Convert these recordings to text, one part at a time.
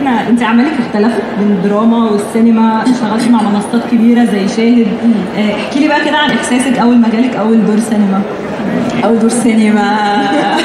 احنا انت اعمالك اختلفت بين الدراما والسينما اشتغلتي مع منصات كبيره زي شاهد آه، احكي لي بقى كده عن احساسك اول ما جالك اول دور سينما اول دور سينما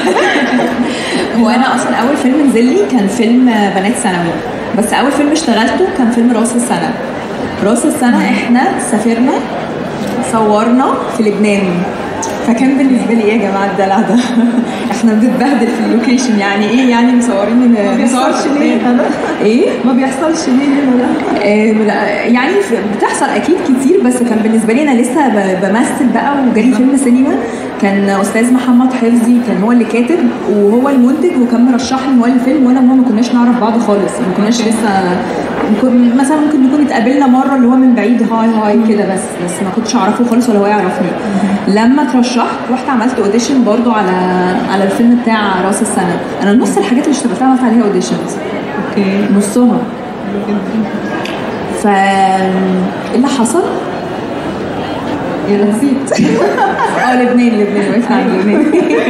هو انا اصلا اول فيلم نزل لي كان فيلم بنات ثانوي بس اول فيلم اشتغلته كان فيلم راس السنه راس السنه احنا سافرنا صورنا في لبنان فكان بالنسبه لي ايه يا جماعه الدلع ده احنا بنتبهدل في اللوكيشن يعني ايه يعني مصورين ما بيحصلش ليه هنا ايه ما بيحصلش ليه هنا لا آه، لا، يعني ف- بتحصل اكيد كتير بس كان بالنسبه لي انا لسه ب- بمثل بقى وجالي فيلم سينما كان استاذ محمد حفظي كان هو اللي كاتب وهو المنتج وكان مرشحني هو الفيلم وانا وهو ما كناش نعرف بعض خالص ما كناش لسه ممكن- مثلا ممكن نكون اتقابلنا مره اللي هو من بعيد هاي هاي كده بس بس ما كنتش اعرفه خالص ولا هو يعرفني لما اترشحت رحت عملت اوديشن برضو على على الفيلم بتاع راس السنه انا نص الحاجات اللي اشتغلتها عملت عليها اوديشنز اوكي نصها ف ايه اللي حصل؟ يا نسيت اه لبنان لبنان وقفنا على لبنان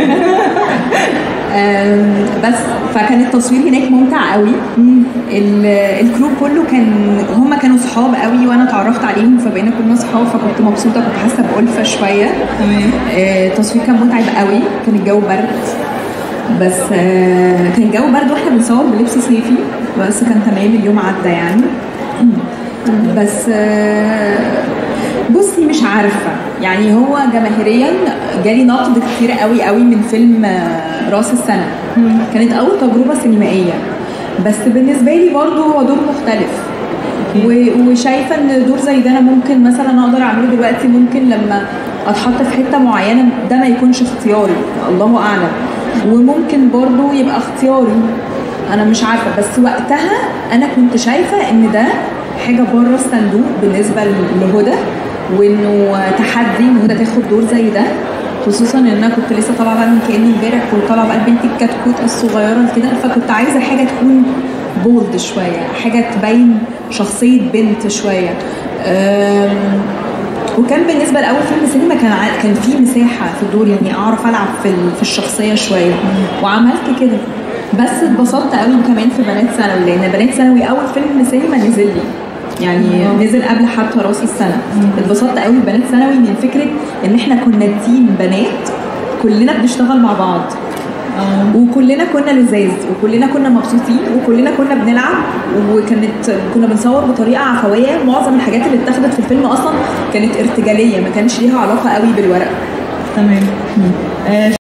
آم، بس فكان التصوير هناك ممتع قوي ال- الكرو كله كان هم كانوا صحاب قوي وانا اتعرفت عليهم فبقينا كلنا صحاب فكنت مبسوطه كنت حاسه بألفه شويه تمام آه، التصوير كان متعب قوي كان الجو برد بس آه، كان الجو برد واحنا بنصور بلبس صيفي بس كان تمام اليوم عدى يعني بس آه، بصي مش عارفه يعني هو جماهيريا جالي نقد كتير قوي قوي من فيلم آه، راس السنه كانت اول تجربه سينمائيه بس بالنسبه لي برضو هو دور مختلف و- وشايفه ان دور زي ده انا ممكن مثلا اقدر اعمله دلوقتي ممكن لما اتحط في حته معينه ده ما يكونش اختياري الله اعلم وممكن برضو يبقى اختياري انا مش عارفه بس وقتها انا كنت شايفه ان ده حاجه بره الصندوق بالنسبه لهدى وانه تحدي ان هدى تاخد دور زي ده خصوصا ان انا كنت لسه طالعه بقى من كاني امبارح كنت طالعه بقى البنت الكتكوت الصغيره كده فكنت عايزه حاجه تكون بولد شويه حاجه تبين شخصيه بنت شويه أم، وكان بالنسبه لاول فيلم سينما كان ع- كان في مساحه في الدور يعني اعرف العب في ال- في الشخصيه شويه وعملت كده بس اتبسطت قوي كمان في بنات ثانوي لان بنات ثانوي اول فيلم سينما نزل لي يعني نزل قبل حتى راس السنه اتبسطت قوي بنات ثانوي من فكره ان احنا كنا تيم بنات كلنا بنشتغل مع بعض وكلنا كنا لذاذ وكلنا كنا مبسوطين وكلنا كنا بنلعب وكانت كنا بنصور بطريقه عفويه معظم الحاجات اللي اتاخدت في الفيلم اصلا كانت ارتجاليه ما كانش ليها علاقه قوي بالورق تمام آه،